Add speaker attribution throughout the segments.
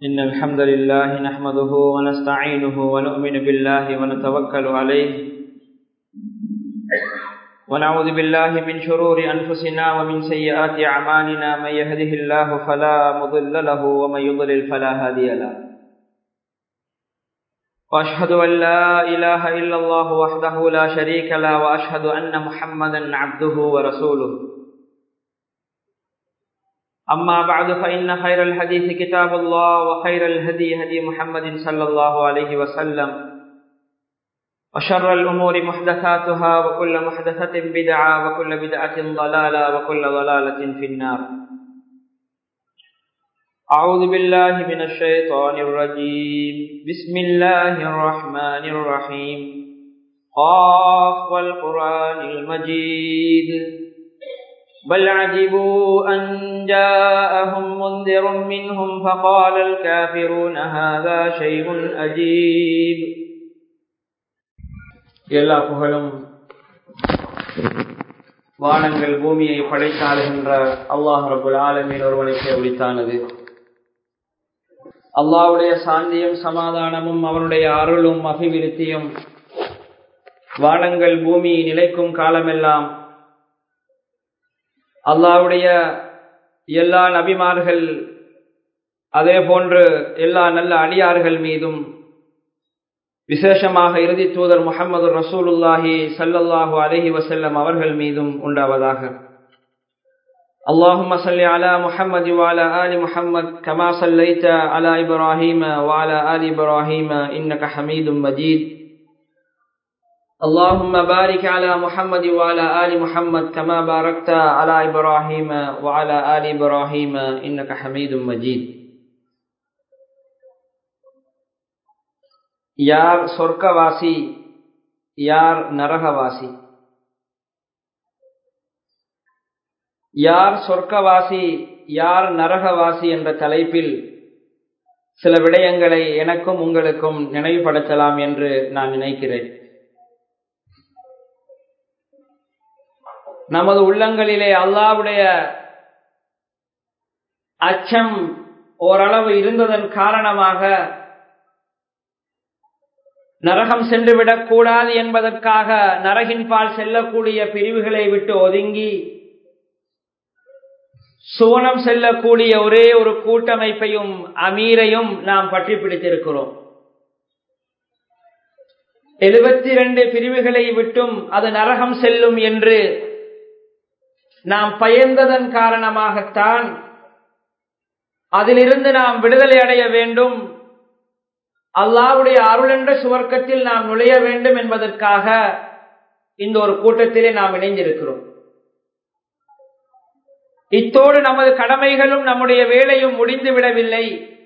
Speaker 1: إن الحمد لله نحمده ونستعينه ونؤمن بالله ونتوكل عليه ونعوذ بالله من شرور أنفسنا ومن سيئات أعمالنا من يهده الله فلا مضل له ومن يضلل فلا هادي له وأشهد أن لا إله إلا الله وحده لا شريك له وأشهد أن محمدا عبده ورسوله أما بعد فإن خير الحديث كتاب الله وخير الهدي هدي محمد صلى الله عليه وسلم وشر الأمور محدثاتها وكل محدثة بدعة وكل بدعة ضلالة وكل ضلالة في النار أعوذ بالله من الشيطان الرجيم بسم الله الرحمن الرحيم قاف والقرآن المجيد بل عجبوا أن جاءهم منذر منهم فقال الكافرون هذا شيء أجيب எல்லா புகழும் வானங்கள் பூமியை படைத்தாளுகின்ற அல்லாஹ் ரபுல் ஆலமீன் ஒருவனுக்கு ஒளித்தானது அல்லாவுடைய சாந்தியும் சமாதானமும் அவனுடைய அருளும் அபிவிருத்தியும் வானங்கள் பூமி நிலைக்கும் காலமெல்லாம் அல்லாவுடைய எல்லா நபிமார்கள் அதே போன்று எல்லா நல்ல அடியார்கள் மீதும் விசேஷமாக இறுதி தூதர் முகமது ரசூலுல்லாஹி சல்லல்லாஹு அலஹி வசல்லம் அவர்கள் மீதும் உண்டாவதாக اللهم صل على محمد وعلى آل محمد كما صليت على إبراهيم وعلى آل إبراهيم إنك حميد مجيد اللهم بارك على محمد وعلى آل محمد كما باركت على إبراهيم وعلى آل إبراهيم إنك حميد مجيد யார் சொர்க்கவாசி யார் நரகவாசி யார் சொர்க்கவாசி யார் நரகவாசி என்ற தலைப்பில் சில விடயங்களை எனக்கும் உங்களுக்கும் நினைவுபடுத்தலாம் என்று நான் நினைக்கிறேன் நமது உள்ளங்களிலே அல்லாவுடைய அச்சம் ஓரளவு இருந்ததன் காரணமாக நரகம் சென்றுவிடக் கூடாது என்பதற்காக நரகின் பால் செல்லக்கூடிய பிரிவுகளை விட்டு ஒதுங்கி சுவனம் செல்லக்கூடிய ஒரே ஒரு கூட்டமைப்பையும் அமீரையும் நாம் பற்றி பிடித்திருக்கிறோம் எழுபத்தி இரண்டு பிரிவுகளை விட்டும் அது நரகம் செல்லும் என்று நாம் பயந்ததன் காரணமாகத்தான் அதிலிருந்து நாம் விடுதலை அடைய வேண்டும் அல்லாவுடைய அருள் என்ற சுவர்க்கத்தில் நாம் நுழைய வேண்டும் என்பதற்காக இந்த ஒரு கூட்டத்திலே நாம் இணைந்திருக்கிறோம் இத்தோடு நமது கடமைகளும் நம்முடைய வேலையும் முடிந்து விடவில்லை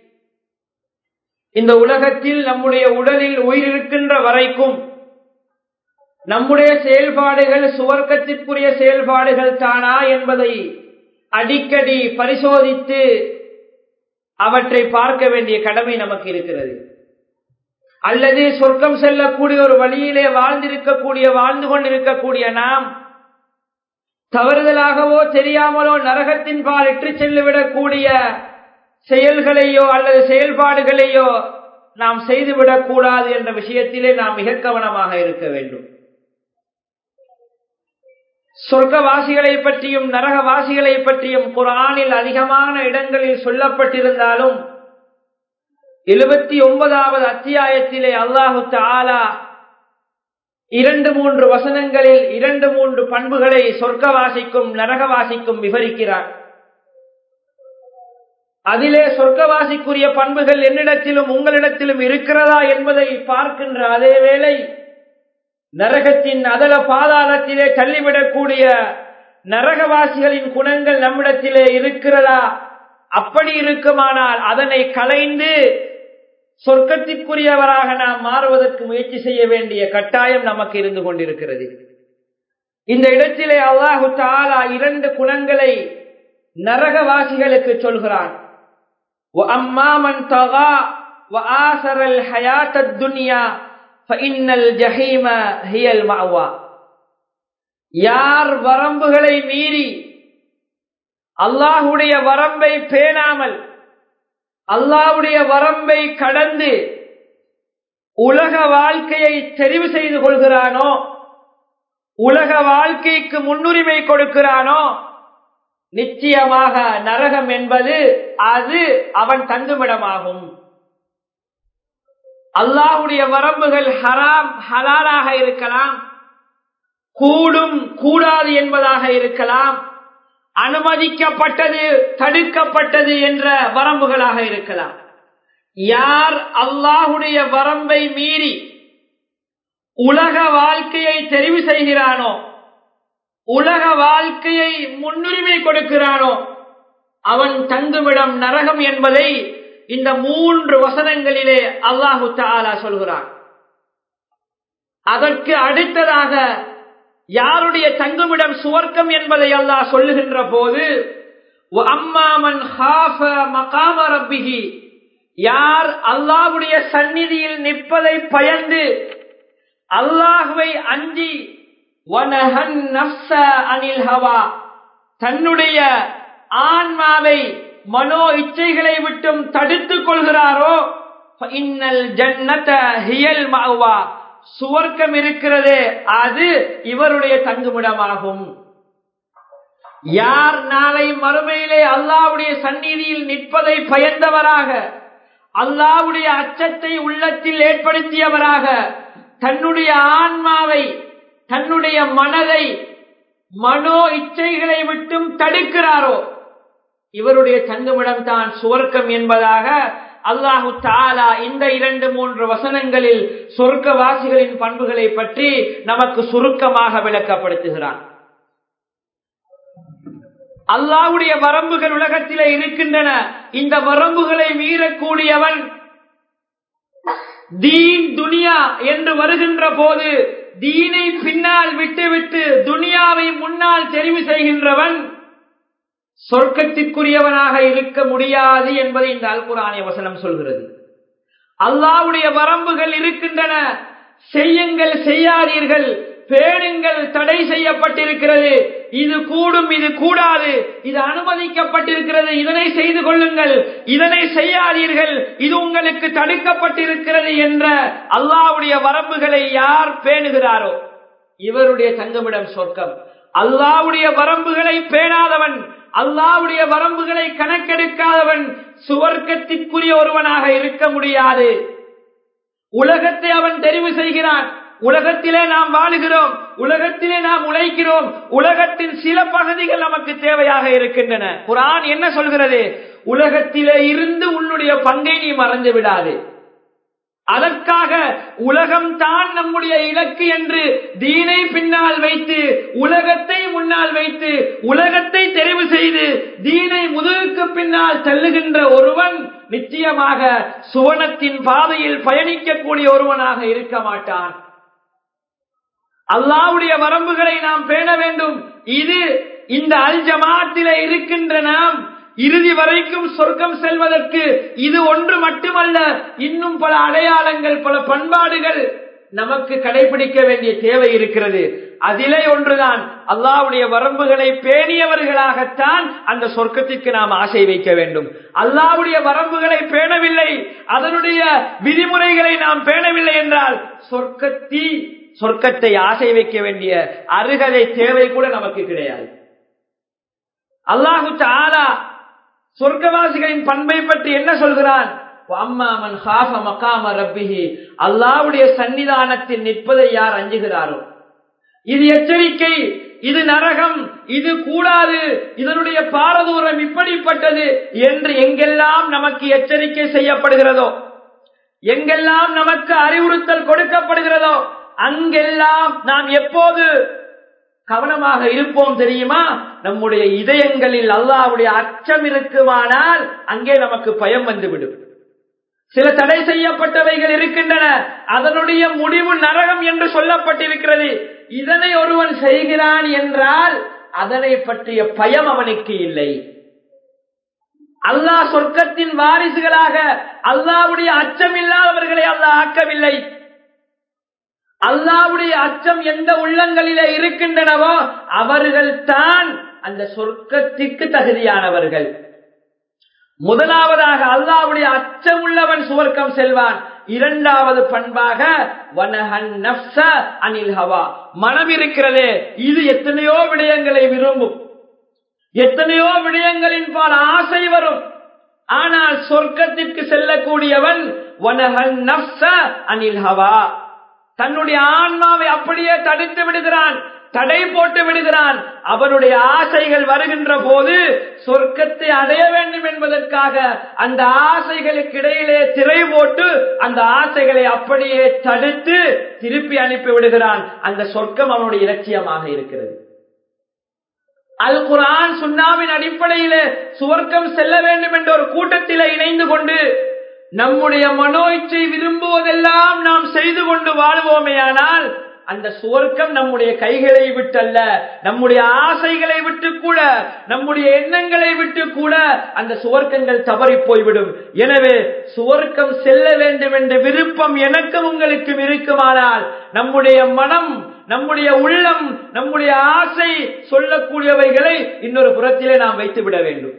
Speaker 1: இந்த உலகத்தில் நம்முடைய உடலில் உயிரிருக்கின்ற வரைக்கும் நம்முடைய செயல்பாடுகள் சுவர்க்கத்திற்குரிய செயல்பாடுகள் தானா என்பதை அடிக்கடி பரிசோதித்து அவற்றை பார்க்க வேண்டிய கடமை நமக்கு இருக்கிறது அல்லது சொர்க்கம் செல்லக்கூடிய ஒரு வழியிலே வாழ்ந்திருக்கக்கூடிய வாழ்ந்து கொண்டிருக்கக்கூடிய நாம் தவறுதலாகவோ தெரியாமலோ நரகத்தின் பால் இட்டு செல்லுவிடக்கூடிய செயல்களையோ அல்லது செயல்பாடுகளையோ நாம் செய்துவிடக் கூடாது என்ற விஷயத்திலே நாம் மிக கவனமாக இருக்க வேண்டும் சொர்க்கவாசிகளை பற்றியும் நரகவாசிகளை பற்றியும் குரானில் அதிகமான இடங்களில் சொல்லப்பட்டிருந்தாலும் எழுபத்தி ஒன்பதாவது அத்தியாயத்திலே அல்லாஹு தாலா இரண்டு மூன்று வசனங்களில் இரண்டு மூன்று பண்புகளை சொர்க்கவாசிக்கும் நரகவாசிக்கும் விவரிக்கிறார் அதிலே சொர்க்கவாசிக்குரிய பண்புகள் என்னிடத்திலும் உங்களிடத்திலும் இருக்கிறதா என்பதை பார்க்கின்ற அதே வேளை நரகத்தின் அதல பாதாளத்திலே தள்ளிவிடக்கூடிய நரகவாசிகளின் குணங்கள் நம்மிடத்திலே இருக்கிறதா அப்படி இருக்குமானால் அதனை கலைந்து சொர்க்கத்திற்குரியவராக நாம் மாறுவதற்கு முயற்சி செய்ய வேண்டிய கட்டாயம் நமக்கு இருந்து கொண்டிருக்கிறது இந்த இடத்திலே அல்லாஹு தாலா இரண்டு குணங்களை நரகவாசிகளுக்கு சொல்கிறான் அம்மாமன் தகா وآثر الحياة الدنيا فإن الجحيم هي المأوى யார் வரம்புகளை மீறி அல்லாஹுடைய வரம்பை பேணாமல் அல்லாவுடைய வரம்பை கடந்து உலக வாழ்க்கையை தெரிவு செய்து கொள்கிறானோ உலக வாழ்க்கைக்கு முன்னுரிமை கொடுக்கிறானோ நிச்சயமாக நரகம் என்பது அது அவன் தங்குமிடமாகும் அல்லாஹுடைய வரம்புகள் ஹராம் ஹலாலாக இருக்கலாம் கூடும் கூடாது என்பதாக இருக்கலாம் அனுமதிக்கப்பட்டது தடுக்கப்பட்டது என்ற வரம்புகளாக இருக்கலாம் யார் அல்லாஹுடைய வரம்பை மீறி உலக வாழ்க்கையை தெரிவு செய்கிறானோ உலக வாழ்க்கையை முன்னுரிமை கொடுக்கிறானோ அவன் தங்குமிடம் நரகம் என்பதை இந்த மூன்று வசனங்களிலே அல்லாஹு தாலா சொல்கிறான் அதற்கு அடுத்ததாக யாருடைய தங்குமிடம் சுவர்க்கம் என்பதை அல்லாஹ் சொல்லுகின்ற போது அம்மாமன் மகாம ரப்பிகி யார் அல்லாஹுடைய சந்நிதியில் நிற்பதை பயந்து அல்லாஹுவை அஞ்சி அனில் ஹவா தன்னுடைய ஆன்மாவை மனோ இச்சைகளை விட்டும் தடுத்துக் கொள்கிறாரோ இன்னல் ஜன்னத ஹியல் மாவா சுவர்க்கம் இருக்கிறதே அது இவருடைய தங்குமிடமாகும் யார் நாளை மறுமையிலே அல்லாவுடைய சந்நிதியில் நிற்பதை பயந்தவராக அல்லாவுடைய அச்சத்தை உள்ளத்தில் ஏற்படுத்தியவராக தன்னுடைய ஆன்மாவை தன்னுடைய மனதை மனோ இச்சைகளை விட்டும் தடுக்கிறாரோ இவருடைய தங்குமிடம் தான் சுவர்க்கம் என்பதாக அல்லாஹு தாலா இந்த இரண்டு மூன்று வசனங்களில் சொர்க்கவாசிகளின் பண்புகளை பற்றி நமக்கு சுருக்கமாக விளக்கப்படுத்துகிறான் அல்லாவுடைய வரம்புகள் உலகத்திலே இருக்கின்றன இந்த வரம்புகளை மீறக்கூடியவன் தீன் துனியா என்று வருகின்ற போது தீனை பின்னால் விட்டுவிட்டு துனியாவை முன்னால் தெரிவு செய்கின்றவன் சொர்க்கத்திற்குரியவனாக இருக்க முடியாது என்பதை இந்த அல்குரானிய வசனம் சொல்கிறது அல்லாவுடைய வரம்புகள் இருக்கின்றன செய்யுங்கள் செய்யாதீர்கள் பேணுங்கள் தடை செய்யப்பட்டிருக்கிறது இது கூடும் இது கூடாது இது அனுமதிக்கப்பட்டிருக்கிறது இதனை செய்து கொள்ளுங்கள் இதனை செய்யாதீர்கள் இது உங்களுக்கு தடுக்கப்பட்டிருக்கிறது என்ற அல்லாவுடைய வரம்புகளை யார் பேணுகிறாரோ இவருடைய தங்குமிடம் சொர்க்கம் அல்லாவுடைய வரம்புகளை பேணாதவன் அல்லாவுடைய வரம்புகளை கணக்கெடுக்காதவன் சுவர்க்கத்திற்குரிய ஒருவனாக இருக்க முடியாது உலகத்தை அவன் தெரிவு செய்கிறான் உலகத்திலே நாம் வாழுகிறோம் உலகத்திலே நாம் உழைக்கிறோம் உலகத்தின் சில பகுதிகள் நமக்கு தேவையாக இருக்கின்றன குரான் என்ன சொல்கிறது உலகத்திலே இருந்து உன்னுடைய பங்கை நீ மறந்து விடாது அதற்காக உலகம் தான் நம்முடைய இலக்கு என்று தீனை பின்னால் வைத்து உலகத்தை முன்னால் வைத்து உலகத்தை தெரிவு செய்து தீனை முதுகுக்கு பின்னால் தள்ளுகின்ற ஒருவன் நிச்சயமாக சுவனத்தின் பாதையில் பயணிக்கக்கூடிய ஒருவனாக இருக்க மாட்டான் அல்லாவுடைய வரம்புகளை நாம் பேண வேண்டும் இது இந்த அல் ஜமாத்தில இருக்கின்ற நாம் இறுதி வரைக்கும் சொர்க்கம் செல்வதற்கு இது ஒன்று மட்டுமல்ல இன்னும் பல அடையாளங்கள் பல பண்பாடுகள் நமக்கு கடைபிடிக்க வேண்டிய தேவை இருக்கிறது அதிலே ஒன்றுதான் அல்லாவுடைய வரம்புகளை பேணியவர்களாகத்தான் அந்த சொர்க்கத்திற்கு நாம் ஆசை வைக்க வேண்டும் அல்லாவுடைய வரம்புகளை பேணவில்லை அதனுடைய விதிமுறைகளை நாம் பேணவில்லை என்றால் சொர்க்கத்தி சொர்க்கத்தை ஆசை வைக்க வேண்டிய அருகதை தேவை கூட நமக்கு கிடையாது அல்லாஹு தாலா சொர்க்கவாசிகளின் பண்பை பற்றி என்ன சொல்கிறான் அல்லாவுடைய சன்னிதானத்தில் நிற்பதை யார் அஞ்சுகிறாரோ இது எச்சரிக்கை இது நரகம் இது கூடாது இதனுடைய பாரதூரம் இப்படிப்பட்டது என்று எங்கெல்லாம் நமக்கு எச்சரிக்கை செய்யப்படுகிறதோ எங்கெல்லாம் நமக்கு அறிவுறுத்தல் கொடுக்கப்படுகிறதோ அங்கெல்லாம் நாம் எப்போது கவனமாக இருப்போம் தெரியுமா நம்முடைய இதயங்களில் அல்லாவுடைய அச்சம் இருக்குமானால் அங்கே நமக்கு பயம் வந்துவிடும் சில தடை செய்யப்பட்டவைகள் இருக்கின்றன அதனுடைய முடிவு நரகம் என்று சொல்லப்பட்டிருக்கிறது இதனை ஒருவன் செய்கிறான் என்றால் அதனை பற்றிய பயம் அவனுக்கு இல்லை அல்லாஹ் சொர்க்கத்தின் வாரிசுகளாக அல்லாவுடைய அச்சம் இல்லாதவர்களை அல்லாஹ் ஆக்கவில்லை அல்லாவுடைய அச்சம் எந்த உள்ளங்களிலே இருக்கின்றனவோ அவர்கள் தான் அந்த சொர்க்கத்திற்கு தகுதியானவர்கள் முதலாவதாக அல்லாவுடைய அச்சமுள்ளவன் சுவர்க்கம் செல்வான் இரண்டாவது பண்பாக வனஹன் நப்ச அனில் ஹவா மனம் இருக்கிறதே இது எத்தனையோ விடயங்களை விரும்பும் எத்தனையோ விடயங்களின் பால் ஆசை வரும் ஆனால் சொர்க்கத்திற்கு செல்லக்கூடியவன் வனஹன் நப்ச அனில் ஹவா தன்னுடைய ஆன்மாவை அப்படியே தடுத்து விடுகிறான் தடை போட்டு விடுகிறான் அவனுடைய ஆசைகள் வருகின்ற போது சொர்க்கத்தை அடைய வேண்டும் என்பதற்காக அந்த ஆசைகளுக்கு இடையிலே திரை போட்டு அந்த ஆசைகளை அப்படியே தடுத்து திருப்பி அனுப்பி விடுகிறான் அந்த சொர்க்கம் அவனுடைய இலட்சியமாக இருக்கிறது அல் குரான் சுண்ணாவின் அடிப்படையிலே சுவர்க்கம் செல்ல வேண்டும் என்ற ஒரு கூட்டத்திலே இணைந்து கொண்டு நம்முடைய மனோ இச்சை விரும்புவதெல்லாம் நாம் செய்து கொண்டு வாழ்வோமேயானால் அந்த சுவர்க்கம் நம்முடைய கைகளை விட்டல்ல நம்முடைய ஆசைகளை விட்டு கூட நம்முடைய எண்ணங்களை விட்டு கூட அந்த சுவர்க்கங்கள் தவறி போய்விடும் எனவே சுவர்க்கம் செல்ல வேண்டும் என்ற விருப்பம் எனக்கும் உங்களுக்கும் இருக்குமானால் நம்முடைய மனம் நம்முடைய உள்ளம் நம்முடைய ஆசை சொல்லக்கூடியவைகளை இன்னொரு புறத்திலே நாம் வைத்து விட வேண்டும்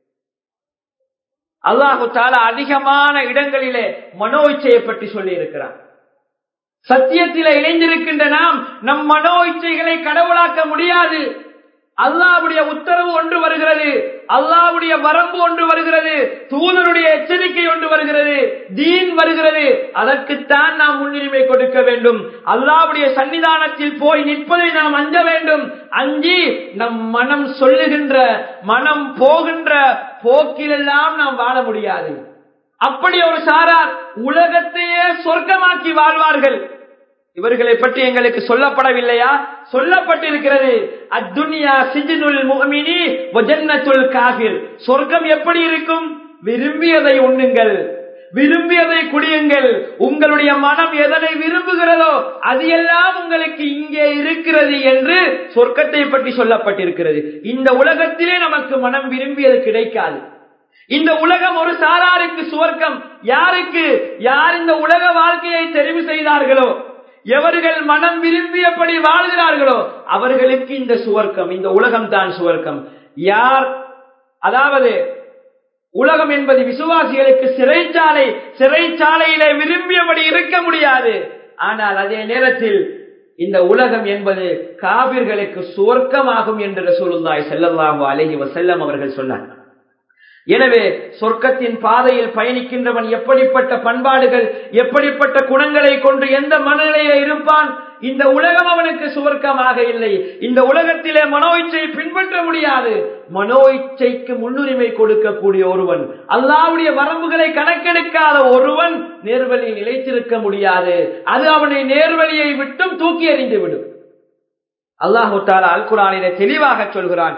Speaker 1: அல்லாஹு தாலா அதிகமான இடங்களிலே மனோ இச்சையை பற்றி சொல்லி இருக்கிறான் சத்தியத்தில இணைந்திருக்கின்ற நாம் நம் மனோ இச்சைகளை கடவுளாக்க முடியாது அல்லாவுடைய உத்தரவு ஒன்று வருகிறது அல்லாவுடைய வரம்பு ஒன்று வருகிறது தூதருடைய எச்சரிக்கை ஒன்று வருகிறது தீன் வருகிறது அதற்குத்தான் நாம் முன்னுரிமை கொடுக்க வேண்டும் அல்லாவுடைய சன்னிதானத்தில் போய் நிற்பதை நாம் அஞ்ச வேண்டும் அஞ்சி நம் மனம் சொல்லுகின்ற மனம் போகின்ற போக்கிலெல்லாம் நாம் வாழ முடியாது அப்படி ஒரு சாரார் உலகத்தையே சொர்க்கமாக்கி வாழ்வார்கள் இவர்களை பற்றி எங்களுக்கு சொல்லப்படவில்லையா சொல்லப்பட்டிருக்கிறது அத்துனியா சிஜினுல் முகமினி வஜன்னத்துல் காபிர் சொர்க்கம் எப்படி இருக்கும் விரும்பியதை உண்ணுங்கள் விரும்பியதை குடியுங்கள் உங்களுடைய மனம் எதனை விரும்புகிறதோ அது எல்லாம் உங்களுக்கு இங்கே இருக்கிறது என்று சொர்க்கத்தை பற்றி சொல்லப்பட்டிருக்கிறது இந்த உலகத்திலே நமக்கு மனம் விரும்பியது கிடைக்காது இந்த உலகம் ஒரு சாராருக்கு சுவர்க்கம் யாருக்கு யார் இந்த உலக வாழ்க்கையை தெரிவு செய்தார்களோ எவர்கள் மனம் விரும்பியபடி வாழ்கிறார்களோ அவர்களுக்கு இந்த சுவர்க்கம் இந்த உலகம் தான் சுவர்க்கம் யார் அதாவது உலகம் என்பது விசுவாசிகளுக்கு சிறைச்சாலை சிறைச்சாலையிலே விரும்பியபடி இருக்க முடியாது ஆனால் அதே நேரத்தில் இந்த உலகம் என்பது காவிர்களுக்கு சுவர்க்கமாகும் என்று ரசூலுல்லாய் செல்லல்லாஹு அலஹி வசல்லம் அவர்கள் சொன்னார் எனவே சொர்க்கத்தின் பாதையில் பயணிக்கின்றவன் எப்படிப்பட்ட பண்பாடுகள் எப்படிப்பட்ட குணங்களை கொண்டு எந்த மனநிலையில இருப்பான் இந்த உலகம் அவனுக்கு சுவர்க்கமாக இல்லை இந்த உலகத்திலே மனோ இச்சை பின்பற்ற முடியாது மனோ இச்சைக்கு முன்னுரிமை கொடுக்கக்கூடிய ஒருவன் அல்லாவுடைய வரம்புகளை கணக்கெடுக்காத ஒருவன் நேர்வழியில் நிலைத்திருக்க முடியாது அது அவனை நேர்வழியை விட்டும் தூக்கி எறிந்து விடும் அல்லாஹு தாலா அல் குரானிலே தெளிவாக சொல்கிறான்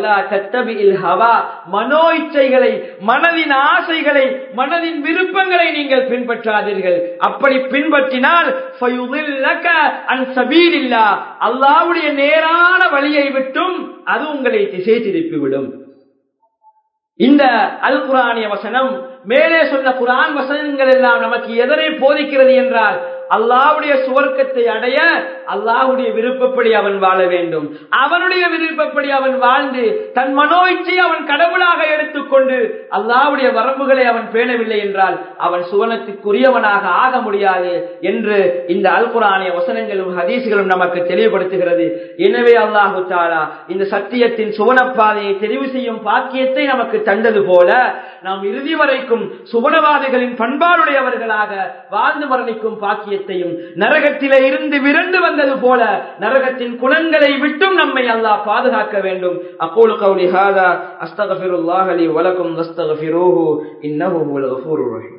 Speaker 1: மனோ இச்சைகளை மனதின் ஆசைகளை மனதின் விருப்பங்களை நீங்கள் பின்பற்றாதீர்கள் அப்படி பின்பற்றினால் அல்லாவுடைய நேரான வழியை விட்டும் அது உங்களை திசை திருப்பிவிடும் இந்த அல் குரானிய வசனம் மேலே சொன்ன குரான் வசனங்கள் எல்லாம் நமக்கு எதனை போதிக்கிறது என்றால் அல்லாவுடைய சுவர்க்கத்தை அடைய அல்லாஹுடைய விருப்பப்படி அவன் வாழ வேண்டும் அவனுடைய விருப்பப்படி அவன் வாழ்ந்து தன் மனோய்ச்சை அவன் கடவுளாக எடுத்துக்கொண்டு அல்லாவுடைய வரம்புகளை அவன் பேணவில்லை என்றால் அவன் சுவனத்துக்குரியவனாக ஆக முடியாது என்று இந்த அல் குரானிய வசனங்களும் ஹதீசுகளும் நமக்கு தெளிவுபடுத்துகிறது எனவே அல்லாஹு தாலா இந்த சத்தியத்தின் சுவனப்பாதையை தெரிவு செய்யும் பாக்கியத்தை நமக்கு தந்தது போல நாம் இறுதி வரைக்கும் சுவனவாதிகளின் பண்பாடுடையவர்களாக வாழ்ந்து மரணிக்கும் பாக்கியத்தையும் நரகத்திலே இருந்து விரண்டு வந்தது போல நரகத்தின் குணங்களை விட்டும் நம்மை அல்லாஹ் பாதுகாக்க வேண்டும் அக்கூலு கௌலி ஹாதா அஸ்தகஃபிருல்லாஹ் லி வலக்கும் வஸ்தகஃபிரூஹு இன்னஹு ஹுவல் கஃபூருர் ரஹீம்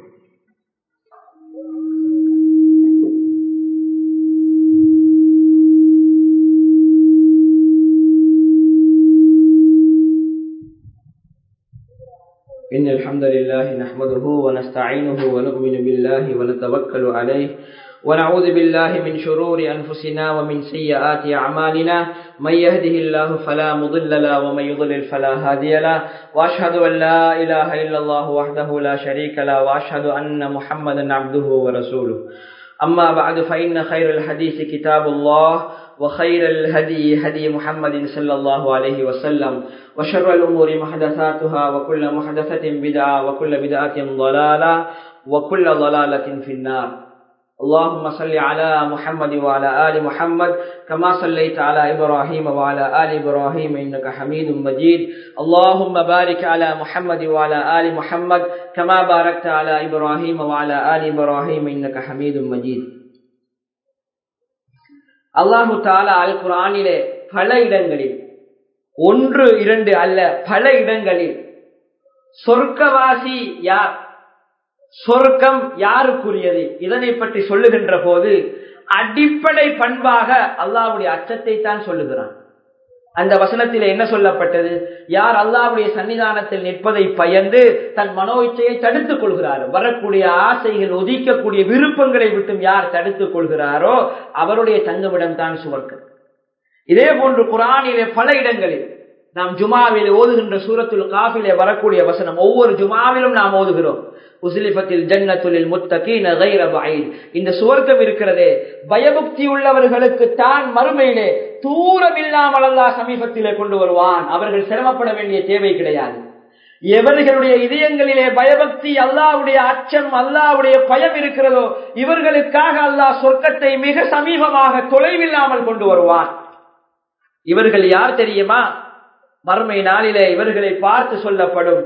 Speaker 1: إن الحمد لله نحمده ونستعينه ونؤمن بالله ونتوكل عليه ونعوذ بالله من شرور أنفسنا ومن سيئات أعمالنا من يهده الله فلا مضل له ومن يضلل فلا هادي له وأشهد أن لا إله إلا الله وحده لا شريك له وأشهد أن محمدا عبده ورسوله أما بعد فإن خير الحديث كتاب الله وخير الهدي هدي محمد صلى الله عليه وسلم وشر الأمور محدثاتها وكل محدثة بدعة وكل بدعة ضلالة وكل ضلالة في النار اللهم صل على محمد وعلى آل محمد كما صليت على إبراهيم وعلى آل إبراهيم إنك حميد مجيد اللهم بارك على محمد وعلى آل محمد كما باركت على إبراهيم وعلى آل إبراهيم إنك حميد مجيد அல்லாஹு தாலா அல் குரானிலே பல இடங்களில் ஒன்று இரண்டு அல்ல பல இடங்களில் சொர்க்கவாசி யார் சொர்க்கம் யாருக்குரியது இதனை பற்றி சொல்லுகின்ற போது அடிப்படை பண்பாக அல்லாவுடைய அச்சத்தை தான் சொல்லுகிறான் அந்த வசனத்தில் என்ன சொல்லப்பட்டது யார் அல்லாவுடைய சன்னிதானத்தில் நிற்பதை பயந்து தன் மனோ இச்சையை தடுத்துக் கொள்கிறாரோ வரக்கூடிய ஆசைகள் ஒதிக்கக்கூடிய விருப்பங்களை விட்டும் யார் தடுத்துக் கொள்கிறாரோ அவருடைய தங்குமிடம் தான் சுவர்க்கம் இதே போன்று குரானிலே பல இடங்களில் நாம் ஜுமாவில் ஓதுகின்ற சூரத்துல் காஃபிலே வரக்கூடிய வசனம் ஒவ்வொரு ஜுமாவிலும் நாம் ஓதுகிறோம் உசிலிபத்தில் ஜன்னத்துலில் முத்தகீன கைர பயில் இந்த சுவர்க்கம் இருக்கிறதே பயபக்தி உள்ளவர்களுக்கு தான் மறுமையிலே தூரம் இல்லாமல் அல்லா சமீபத்திலே கொண்டு வருவான் அவர்கள் சிரமப்பட வேண்டிய தேவை கிடையாது எவர்களுடைய இதயங்களிலே பயபக்தி அல்லாவுடைய அச்சம் அல்லாவுடைய பயம் இருக்கிறதோ இவர்களுக்காக அல்லாஹ் சொர்க்கத்தை மிக சமீபமாக தொலைவில்லாமல் கொண்டு வருவான் இவர்கள் யார் தெரியுமா மறுமை நாளிலே இவர்களை பார்த்து சொல்லப்படும்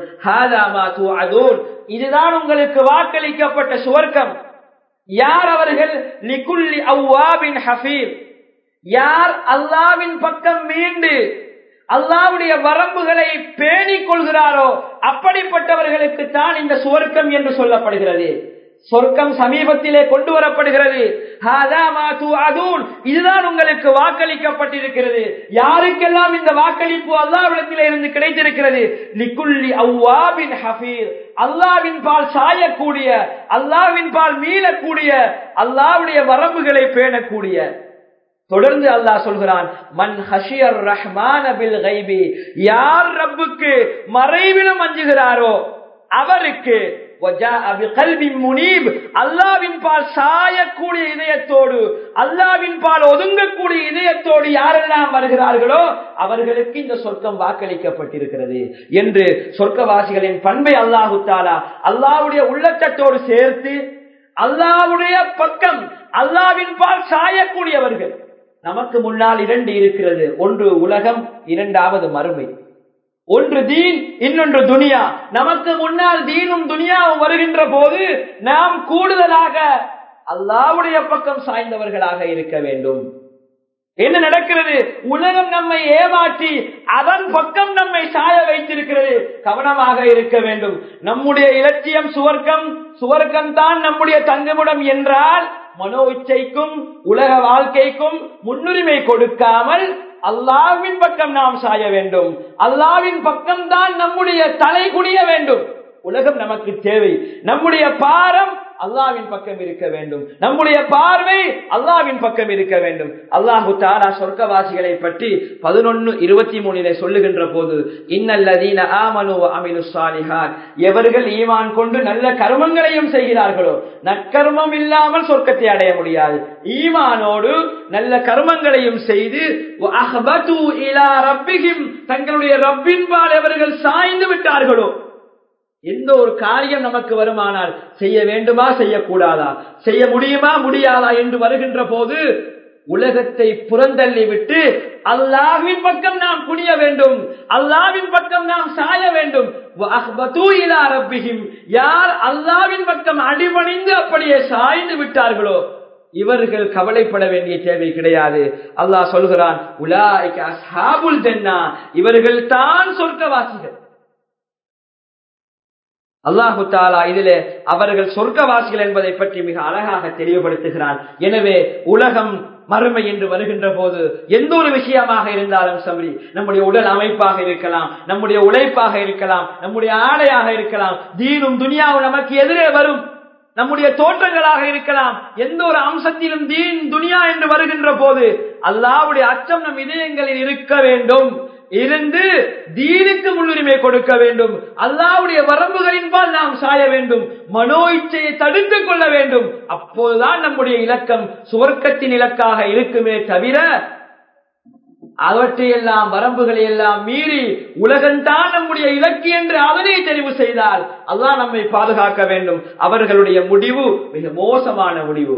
Speaker 1: இதுதான் உங்களுக்கு வாக்களிக்கப்பட்ட சுவர்க்கம் யார் அவர்கள் லிகுல்லி அவ்வாபின் ஹபீர் யார் அல்லாவின் பக்கம் மீண்டு அல்லாவுடைய வரம்புகளை பேணிக் கொள்கிறாரோ அப்படிப்பட்டவர்களுக்கு தான் இந்த சுவர்க்கம் என்று சொல்லப்படுகிறது சொர்க்கம் சமீபத்திலே கொண்டு வரப்படுகிறது இதுதான் உங்களுக்கு வாக்களிக்கப்பட்டிருக்கிறது யாருக்கெல்லாம் இந்த வாக்களிப்பு அல்லாவிடத்திலே இருந்து கிடைத்திருக்கிறது லிக்குல்லி அவ்வாபின் ஹபீர் அல்லாவின் பால் சாயக்கூடிய அல்லாவின் பால் மீளக்கூடிய அல்லாவுடைய வரம்புகளை பேணக்கூடிய தொடர்ந்து அல்லாஹ் சொல்கிறான் மன் ஹஷியர் ரஹ்மான பில் கைபி யார் ரப்புக்கு மறைவிலும் அஞ்சுகிறாரோ அவருக்கு அல்லாவின் பால் சாயக்கூடிய இதயத்தோடு அல்லாவின் பால் ஒதுங்கக்கூடிய இதயத்தோடு யாரெல்லாம் வருகிறார்களோ அவர்களுக்கு இந்த சொர்க்கம் வாக்களிக்கப்பட்டிருக்கிறது என்று சொர்க்கவாசிகளின் பண்பை அல்லாஹு தாலா அல்லாவுடைய உள்ளத்தோடு சேர்த்து அல்லாவுடைய பக்கம் அல்லாவின் பால் சாயக்கூடியவர்கள் நமக்கு முன்னால் இரண்டு இருக்கிறது ஒன்று உலகம் இரண்டாவது மறுமை ஒன்று தீன் இன்னொன்று துனியா நமக்கு முன்னால் தீனும் துனியாவும் வருகின்ற போது நாம் கூடுதலாக அல்லாவுடைய பக்கம் சாய்ந்தவர்களாக இருக்க வேண்டும் என்ன நடக்கிறது உலகம் நம்மை ஏமாற்றி அதன் பக்கம் நம்மை சாய வைத்திருக்கிறது கவனமாக இருக்க வேண்டும் நம்முடைய இலட்சியம் சுவர்க்கம் சுவர்க்கம் தான் நம்முடைய தங்குமிடம் என்றால் மனோ இச்சைக்கும் உலக வாழ்க்கைக்கும் முன்னுரிமை கொடுக்காமல் அல்லாவின் பக்கம் நாம் சாய வேண்டும் அல்லாவின் பக்கம் தான் நம்முடைய தலை குடிய வேண்டும் உலகம் நமக்கு தேவை நம்முடைய பாரம் அல்லாவின் பக்கம் இருக்க வேண்டும் நம்முடைய பார்வை அல்லாவின் பக்கம் இருக்க வேண்டும் அல்லாஹு தாரா சொர்க்கவாசிகளை பற்றி பதினொன்னு இருபத்தி மூணிலே சொல்லுகின்ற போது இன்னல்லதீன ஆமனு அமினு சாலிஹான் எவர்கள் ஈமான் கொண்டு நல்ல கர்மங்களையும் செய்கிறார்களோ நற்கர்மம் இல்லாமல் சொர்க்கத்தை அடைய முடியாது ஈமானோடு நல்ல கர்மங்களையும் செய்து தங்களுடைய ரப்பின்பால் எவர்கள் சாய்ந்து விட்டார்களோ எந்த ஒரு காரியம் நமக்கு வருமானால் செய்ய வேண்டுமா செய்யக்கூடாதா செய்ய முடியுமா முடியாதா என்று வருகின்ற போது உலகத்தை புறந்தள்ளி விட்டு அல்லாவின் பக்கம் நாம் குனிய வேண்டும் அல்லாவின் பக்கம் நாம் சாய வேண்டும் யார் அல்லாவின் பக்கம் அடிபணிந்து அப்படியே சாய்ந்து விட்டார்களோ இவர்கள் கவலைப்பட வேண்டிய தேவை கிடையாது அல்லாஹ் சொல்கிறான் உலாய்க்கு அஸ்ஹாபுல் ஜன்னா இவர்கள் தான் சொர்க்கவாசிகள் அல்லாஹு தாலா இதிலே அவர்கள் சொர்க்கவாசிகள் என்பதை பற்றி மிக அழகாக தெளிவுபடுத்துகிறான் எனவே உலகம் மறுமை என்று வருகின்ற போது எந்த ஒரு விஷயமாக இருந்தாலும் சரி நம்முடைய உடல் அமைப்பாக இருக்கலாம் நம்முடைய உழைப்பாக இருக்கலாம் நம்முடைய ஆடையாக இருக்கலாம் தீனும் துனியாவும் நமக்கு எதிரே வரும் நம்முடைய தோற்றங்களாக இருக்கலாம் எந்த ஒரு அம்சத்திலும் தீன் துனியா என்று வருகின்ற போது அல்லாவுடைய அச்சம் நம் இதயங்களில் இருக்க வேண்டும் இருந்து தீனுக்கு முன்னுரிமை கொடுக்க வேண்டும் அல்லாவுடைய வரம்புகளின்பால் நாம் சாய வேண்டும் மனோ இச்சையை தடுத்துக் கொள்ள வேண்டும் அப்போதுதான் நம்முடைய இலக்கம் சுவர்க்கத்தின் இலக்காக இருக்குமே தவிர
Speaker 2: அவற்றையெல்லாம் வரம்புகளை எல்லாம் மீறி உலகம்தான் நம்முடைய இலக்கு என்று அதனை தெரிவு செய்தால் அல்லாஹ் நம்மை பாதுகாக்க வேண்டும் அவர்களுடைய முடிவு மிக மோசமான முடிவு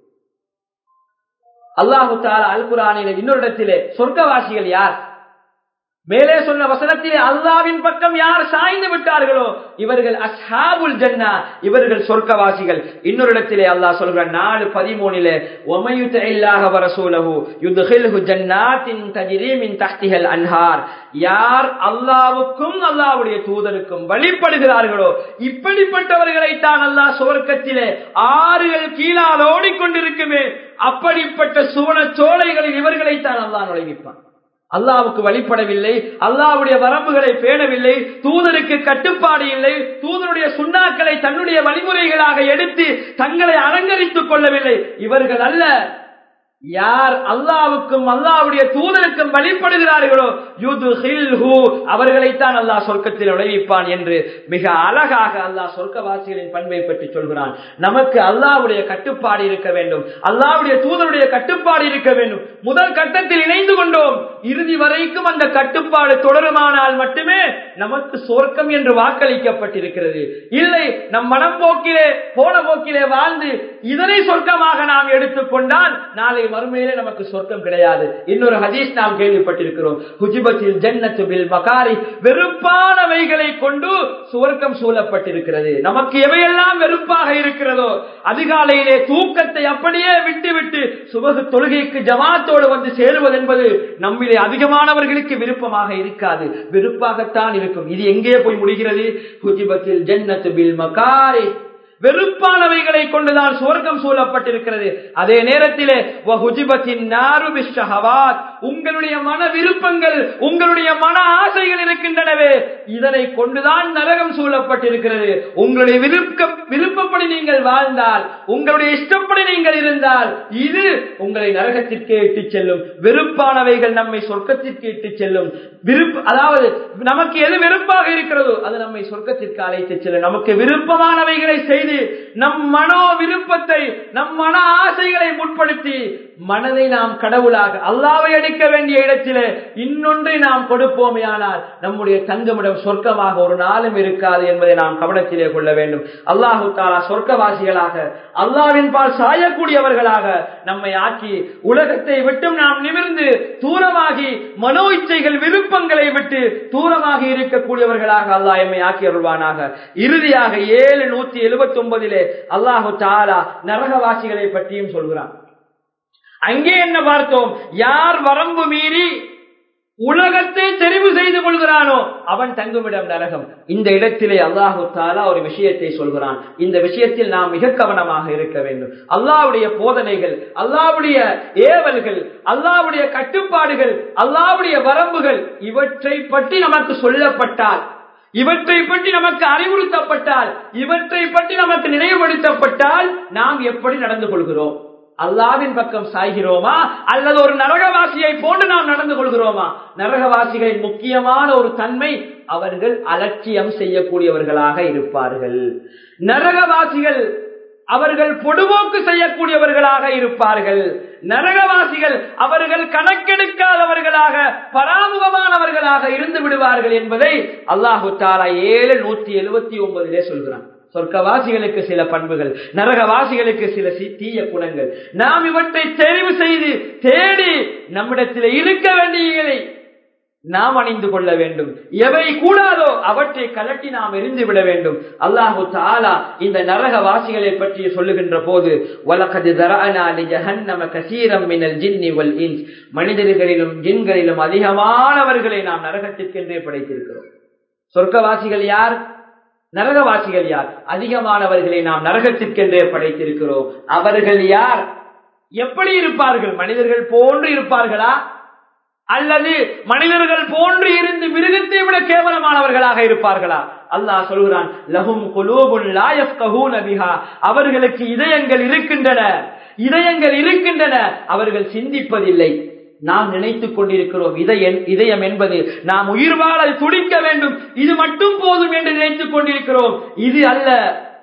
Speaker 2: அல்லாஹு தாலா அல் குரானில இன்னொரு இடத்திலே சொர்க்கவாசிகள் யார் மேலே சொன்ன வசனத்திலே அல்லாவின் பக்கம் யார் சாய்ந்து விட்டார்களோ இவர்கள் அஸ்ஹாபுல் ஜன்னா இவர்கள் சொர்க்கவாசிகள் இன்னொரு இடத்திலே அல்லாஹ் சொல்கிற நாலு பதிமூணிலே ஒமையுத்த இல்லாக வரசூலகு யுதுஹில்ஹு ஜன்னாத்தின் தஜிரீமின் தஹ்திஹல் அன்ஹார் யார் அல்லாவுக்கும் அல்லாவுடைய தூதருக்கும் வழிபடுகிறார்களோ இப்படிப்பட்டவர்களை தான் அல்லாஹ் சுவர்க்கத்திலே ஆறுகள் கீழால் ஓடிக்கொண்டிருக்குமே அப்படிப்பட்ட சுவன சோலைகளில் இவர்களைத்தான் அல்லாஹ் நுழைவிப்பான் அல்லாவுக்கு வழிபடவில்லை அல்லாவுடைய வரம்புகளை பேணவில்லை தூதருக்கு கட்டுப்பாடு இல்லை தூதருடைய சுண்ணாக்களை தன்னுடைய வழிமுறைகளாக எடுத்து தங்களை அலங்கரித்துக் கொள்ளவில்லை இவர்கள் அல்ல யார் அல்லாவுக்கும் அல்லாவுடைய தூதருக்கும் வழிபடுகிறார்களோ அவர்களைத்தான் அல்லாஹ் சொர்க்கத்தில் நுழைவிப்பான் என்று மிக அழகாக அல்லாஹ் சொர்க்கவாசிகளின் பண்பை பற்றி சொல்கிறான் நமக்கு அல்லாவுடைய கட்டுப்பாடு இருக்க வேண்டும் அல்லாவுடைய தூதருடைய கட்டுப்பாடு இருக்க வேண்டும் முதல் கட்டத்தில் இணைந்து கொண்டோம் இறுதி வரைக்கும் அந்த கட்டுப்பாடு தொடருமானால் மட்டுமே நமக்கு சொர்க்கம் என்று வாக்களிக்கப்பட்டிருக்கிறது இல்லை நம் மனம் போக்கிலே போன போக்கிலே வாழ்ந்து இதனை சொர்க்கமாக நாம் எடுத்துக்கொண்டால் நாளை மறுமையிலே நமக்கு சொர்க்கம் கிடையாது இன்னொரு ஹதீஸ் நாம் கேள்விப்பட்டிருக்கிறோம் ஹுஜிபத்தில் ஜன்னத்து பில் மகாரி வெறுப்பானவைகளை கொண்டு சுவர்க்கம் சூழப்பட்டிருக்கிறது நமக்கு எவையெல்லாம் வெறுப்பாக இருக்கிறதோ அதிகாலையிலே தூக்கத்தை அப்படியே விட்டுவிட்டு சுபகு தொழுகைக்கு ஜமாத்தோடு வந்து சேருவது என்பது நம்மிலே அதிகமானவர்களுக்கு விருப்பமாக இருக்காது வெறுப்பாகத்தான் இருக்கும் இது எங்கே போய் முடிகிறது ஹுஜிபத்தில் ஜன்னத்து பில் மகாரி வெறுப்பானவைகளை கொண்டுதான் சுவர்க்கம் சூழப்பட்டிருக்கிறது அதே நேரத்திலே உங்களுடைய மன விருப்பங்கள் உங்களுடைய மன ஆசைகள் இருக்கின்றனவே இதனை கொண்டுதான் நரகம் சூழப்பட்டிருக்கிறது உங்களுடைய விருப்ப விருப்பப்படி நீங்கள் வாழ்ந்தால் உங்களுடைய இஷ்டப்படி நீங்கள் இருந்தால் இது உங்களை நரகத்திற்கு இட்டு செல்லும் வெறுப்பானவைகள் நம்மை சொர்க்கத்திற்கு இட்டு செல்லும் விருப்ப அதாவது நமக்கு எது வெறுப்பாக இருக்கிறதோ அது நம்மை சொர்க்கத்திற்கு அழைத்து செல்லும் நமக்கு விருப்பமானவைகளை செய்து நம் மனோ விருப்பத்தை நம் மன ஆசைகளை முற்படுத்தி மனதை நாம் கடவுளாக அல்லாவை அடிக்க வேண்டிய இடத்திலே இன்னொன்றை நாம் கொடுப்போமே ஆனால் நம்முடைய தங்கமிடம் சொர்க்கமாக ஒரு நாளும் இருக்காது என்பதை நாம் கவனத்திலே கொள்ள வேண்டும் அல்லாஹு தாலா சொர்க்கவாசிகளாக அல்லாவின் பால் சாயக்கூடியவர்களாக நம்மை ஆக்கி உலகத்தை விட்டும் நாம் நிமிர்ந்து தூரமாகி மனோ இச்சைகள் விருப்பங்களை விட்டு தூரமாக இருக்கக்கூடியவர்களாக அல்லாஹ் எம்மை ஆக்கி அருள்வானாக இறுதியாக ஏழு நூத்தி எழுபத்தி ஒன்பதிலே அல்லாஹு தாலா நரகவாசிகளை பற்றியும் சொல்கிறான் அங்கே என்ன பார்த்தோம் யார் வரம்பு மீறி உலகத்தை தெரிவு செய்து கொள்கிறானோ அவன் தங்குமிடம் நரகம் இந்த இடத்திலே அல்லாஹு தாலா ஒரு விஷயத்தை சொல்கிறான் இந்த விஷயத்தில் நாம் மிக கவனமாக இருக்க வேண்டும் அல்லாவுடைய போதனைகள் அல்லாவுடைய ஏவல்கள் அல்லாவுடைய கட்டுப்பாடுகள் அல்லாவுடைய வரம்புகள் இவற்றை பற்றி நமக்கு சொல்லப்பட்டால் இவற்றை பற்றி நமக்கு அறிவுறுத்தப்பட்டால் இவற்றை பற்றி நமக்கு நினைவுபடுத்தப்பட்டால் நாம் எப்படி நடந்து கொள்கிறோம் அல்லாவின் பக்கம் சாய்கிறோமா அல்லது ஒரு நரகவாசியை போன்று நாம் நடந்து கொள்கிறோமா நரகவாசிகளின் முக்கியமான ஒரு தன்மை அவர்கள் அலட்சியம் செய்யக்கூடியவர்களாக இருப்பார்கள் நரகவாசிகள் அவர்கள் பொடுபோக்கு செய்யக்கூடியவர்களாக இருப்பார்கள் நரகவாசிகள் அவர்கள் கணக்கெடுக்காதவர்களாக பராமுகமானவர்களாக இருந்து விடுவார்கள் என்பதை அல்லாஹு தாலா ஏழு நூத்தி எழுபத்தி ஒன்பதிலே சொல்கிறான் சொர்க்கவாசிகளுக்கு சில பண்புகள் நரகவாசிகளுக்கு சில தீய குணங்கள் நாம் இவற்றை தெரிவு செய்து தேடி நம்மிடத்தில் இருக்க வேண்டியதை நாம் அணிந்து கொள்ள வேண்டும் எவை கூடாதோ அவற்றை கலட்டி நாம் எரிந்து விட வேண்டும் அல்லாஹு தாலா இந்த நரகவாசிகளை பற்றி சொல்லுகின்ற போது மனிதர்களிலும் ஜின்களிலும் அதிகமானவர்களை நாம் நரகத்திற்கென்றே படைத்திருக்கிறோம் சொர்க்கவாசிகள் யார் நரகவாசிகள் யார் அதிகமானவர்களை நாம் நரகத்திற்கென்றே படைத்திருக்கிறோம் அவர்கள் யார் எப்படி இருப்பார்கள் மனிதர்கள் போன்று இருப்பார்களா அல்லது மனிதர்கள் போன்று இருந்து மிருகத்தை விட கேவலமானவர்களாக இருப்பார்களா அல்லாஹ் சொல்கிறான் லஹும் குலூபுன் லாயஃப்கஹூன பிஹா அவர்களுக்கு இதயங்கள் இருக்கின்றன இதயங்கள் இருக்கின்றன அவர்கள் சிந்திப்பதில்லை நாம் நினைத்துக் கொண்டிருக்கிறோம் இதயம் இதயம் என்பது நாம் உயிர் வாழ துடிக்க வேண்டும் இது மட்டும் போதும் என்று நினைத்துக் கொண்டிருக்கிறோம் இது அல்ல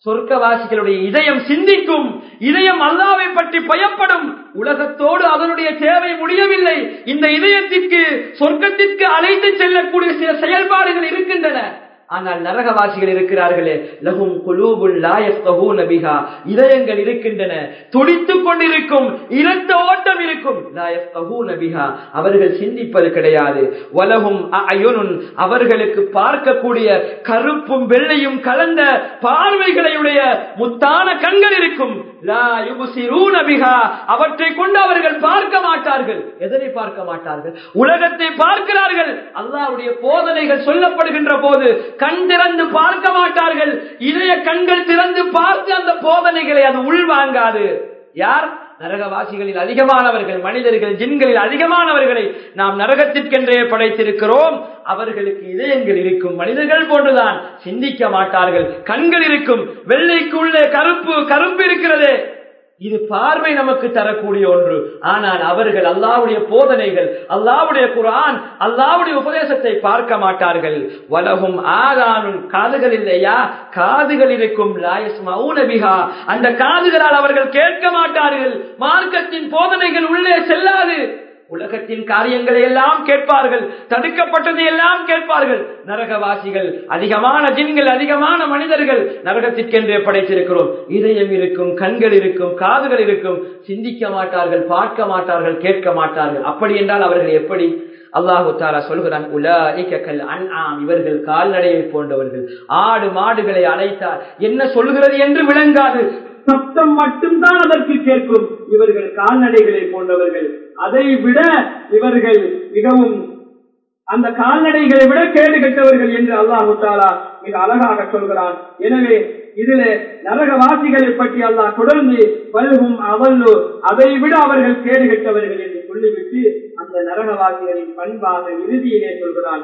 Speaker 2: சொர்க்கவாசிகளுடைய இதயம் சிந்திக்கும் இதயம் அல்லாவை பற்றி பயப்படும் உலகத்தோடு அதனுடைய தேவை முடியவில்லை இந்த இதயத்திற்கு சொர்க்கத்திற்கு அழைத்து செல்லக்கூடிய சில செயல்பாடுகள் இருக்கின்றன ஆனால் நரகவாசிகள் இருக்கிறார்களே லகும் குலூபுல் லாயஸ்தஹூன பிஹா இதயங்கள் இருக்கின்றன துடித்துக் கொண்டிருக்கும் இரத்த ஓட்டம் இருக்கும் லாயஸ்தஹூன பிஹா அவர்கள் சிந்திப்பது கிடையாது வலகும் அயுனுன் அவர்களுக்கு பார்க்கக்கூடிய கருப்பும் வெள்ளையும் கலந்த பார்வைகளையுடைய முத்தான கண்கள் இருக்கும் லா யுபசிரூன பிஹா அவற்றை கொண்டு அவர்கள் பார்க்க மாட்டார்கள் எதனை பார்க்க மாட்டார்கள் உலகத்தை பார்க்கிறார்கள் அல்லாஹ்வுடைய போதனைகள் சொல்லப்படுகின்ற போது கண் திறந்து பார்க்க மாட்டார்கள் இதய கண்கள் திறந்து பார்த்து அந்த போதனைகளை அது உள்வாங்காது யார் நரகவாசிகளில் அதிகமானவர்கள் மனிதர்கள் ஜின்களில் அதிகமானவர்களை நாம் நரகத்திற்கென்றே படைத்திருக்கிறோம் அவர்களுக்கு இதயங்கள் இருக்கும் மனிதர்கள் போன்றுதான் சிந்திக்க மாட்டார்கள் கண்கள் இருக்கும் வெள்ளைக்கு உள்ளே கருப்பு கருப்பு இருக்கிறதே இது பார்வை நமக்கு தரக்கூடிய ஒன்று ஆனால் அவர்கள் அல்லாவுடைய போதனைகள் அல்லாவுடைய குரான் அல்லாவுடைய உபதேசத்தை பார்க்க மாட்டார்கள் வலகும் ஆதானும் காதுகள் இல்லையா காதுகள் இருக்கும் லாயஸ்மௌனபிகா அந்த காதுகளால் அவர்கள் கேட்க மாட்டார்கள் மார்க்கத்தின் போதனைகள் உள்ளே செல்லாது உலகத்தின் காரியங்களை எல்லாம் கேட்பார்கள் தடுக்கப்பட்டதை எல்லாம் கேட்பார்கள் நரகவாசிகள் அதிகமான ஜின்கள் அதிகமான மனிதர்கள் நரகத்திற்கென்றே படைத்திருக்கிறோம் இதயம் இருக்கும் கண்கள் இருக்கும் காதுகள் இருக்கும் சிந்திக்க மாட்டார்கள் பார்க்க மாட்டார்கள் கேட்க மாட்டார்கள் அப்படி என்றால் அவர்கள் எப்படி அல்லாஹு தாரா சொல்கிறான் உலகல் அன்ஆம் இவர்கள் கால்நடையை போன்றவர்கள் ஆடு மாடுகளை அழைத்தார் என்ன சொல்கிறது என்று விளங்காது சப்தம் மட்டும்தான் அதற்கு கேட்கும் இவர்கள் கால்நடைகளை போன்றவர்கள் அதை விட இவர்கள் மிகவும் அந்த கால்நடைகளை விட கேடு கெட்டவர்கள் என்று அல்லாஹு தாலா மிக அழகாக சொல்கிறான் எனவே இதுல நரகவாசிகளை பற்றி அல்லாஹ் தொடர்ந்து பல்கும் அவல்லு அதை விட அவர்கள் கேடு கெட்டவர்கள் என்று சொல்லிவிட்டு அந்த நரகவாசிகளின் பண்பாக இறுதியிலே சொல்கிறான்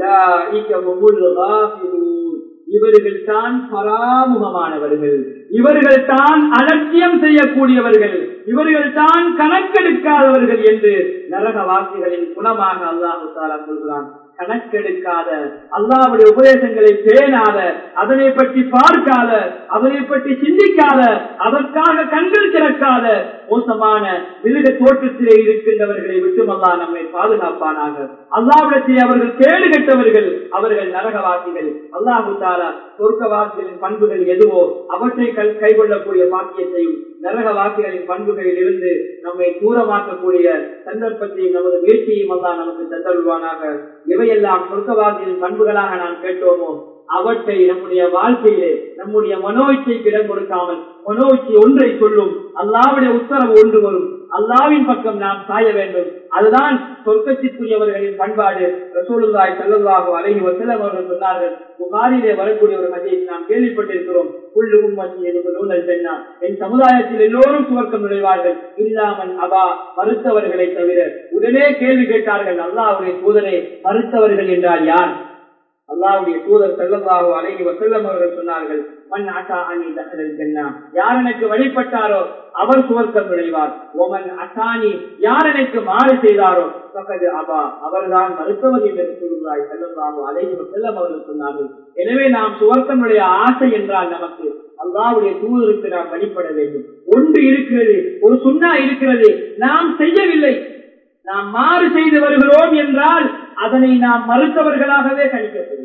Speaker 2: இவர்கள் தான் பராமுகமானவர்கள் இவர்கள் தான் அலட்சியம் செய்யக்கூடியவர்கள் இவர்கள் தான் கணக்கெடுக்காதவர்கள் என்று நரகவாசிகளின் குணமாக அல்லாஹு தாலா சொல்கிறான் கணக்கெடுக்காத அல்லாவுடைய உபதேசங்களை பேணாத அதனை பற்றி பார்க்காத அதனை பற்றி சிந்திக்காத அதற்காக கண்கள் திறக்காத மோசமான மிருக தோற்றத்திலே இருக்கின்றவர்களை விட்டும் அல்லா நம்மை பாதுகாப்பானாக அல்லாவிடத்தில் அவர்கள் கேடு கெட்டவர்கள் அவர்கள் நரகவாசிகள் அல்லாஹு தாலா சொர்க்கவாசிகளின் பண்புகள் எதுவோ அவற்றை கைகொள்ளக்கூடிய பாக்கியத்தையும் நரகவாசிகளின் பண்புகளில் இருந்து நம்மை தூரமாக்கக்கூடிய சந்தர்ப்பத்தையும் நமது முயற்சியையும் அல்லா நமக்கு தந்தருவானாக இவையெல்லாம் சொர்க்கவாசிகளின் பண்புகளாக நாம் கேட்டோமோ அவற்றை நம்முடைய வாழ்க்கையிலே நம்முடைய மனோய்ச்சைக்கு இடம் கொடுக்காமல் மனோய்ச்சி ஒன்றை சொல்லும் அல்லாவுடைய உத்தரவு ஒன்று வரும் அல்லாவின் பக்கம் நாம் சாய வேண்டும் அதுதான் சொர்க்கத்திற்குரியவர்களின் பண்பாடு ரசூலுல்லாய் செல்லல்லாகோ அழகி வசலம் அவர்கள் சொன்னார்கள் புகாரிலே வரக்கூடிய ஒரு கதையை நாம் கேள்விப்பட்டிருக்கிறோம் புல்லு உம்மத்தி நூலல் பெண்ணா என் சமுதாயத்தில் எல்லோரும் சுவர்க்கம் நுழைவார்கள் இல்லாமல் அபா மறுத்தவர்களை தவிர உடனே கேள்வி கேட்டார்கள் அல்லாவுடைய தூதரை மறுத்தவர்கள் என்றால் யார் அல்லாவுடைய தூதர் செல்லல்லாஹோ அழகி வசல்லம் அவர்கள் சொன்னார்கள் மண் அசா அணி தகவல் பெண்ணா யார் எனக்கு வழிபட்டாரோ அவர் சுவர்க்கம் நுழைவார் ஒமன் அசானி யார் எனக்கு மாறு செய்தாரோ பக்கது அபா அவர்தான் மருத்துவர் என்று சொல்கிறாய் செல்லல்லாஹோ அழகி வசல்லம் அவர்கள் சொன்னார்கள் எனவே நாம் சுவர்க்கம் நுழைய ஆசை என்றால் நமக்கு அல்லாவுடைய தூதருக்கு நாம் வழிபட வேண்டும் ஒன்று இருக்கிறது ஒரு சுண்ணா இருக்கிறது நாம் செய்யவில்லை நாம் மாறு செய்து வருகிறோம் என்றால் அதனை நாம் மறுத்தவர்களாகவே கணிக்கப்படுவோம்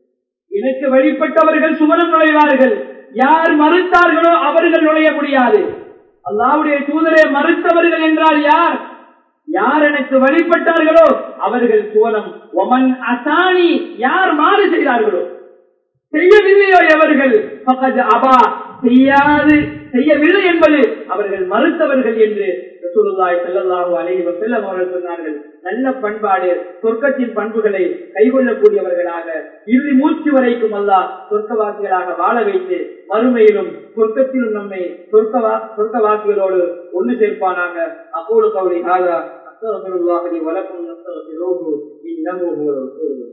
Speaker 2: எனக்கு வழிபட்டவர்கள் சுவனம் நுழைவார்கள் யார் மறுத்தார்களோ அவர்கள் நுழைய முடியாது அல்லாவுடைய தூதரை மறுத்தவர்கள் என்றால் யார் யார் எனக்கு வழிபட்டார்களோ அவர்கள் சுவனம் ஒமன் அசானி யார் மாறு செய்தார்களோ செய்யவில்லையோ எவர்கள் பக்கத்து அபா செய்யாது செய்யவில்லை என்பது அவர்கள் மறுத்தவர்கள் என்று ரசூலுல்லாஹி ஸல்லல்லாஹு அலைஹி வஸல்லம் அவர்கள் சொன்னார்கள் நல்ல பண்பாடு சொர்க்கத்தின் பண்புகளை கைகொள்ளக்கூடியவர்களாக இறுதி மூச்சு வரைக்கும் அல்லாஹ் சொர்க்கவாசிகளாக வாழ வைத்து மறுமையிலும் சொர்க்கத்திலும் நம்மை சொர்க்கவா சொர்க்கவாசிகளோடு ஒன்று சேர்ப்பானாக அப்போது கௌரி ஹாதா அஸ்தகஃபிருல்லாஹி வலக்கும் நஸ்தகஃபிருஹு இன்னஹு ஹுவல்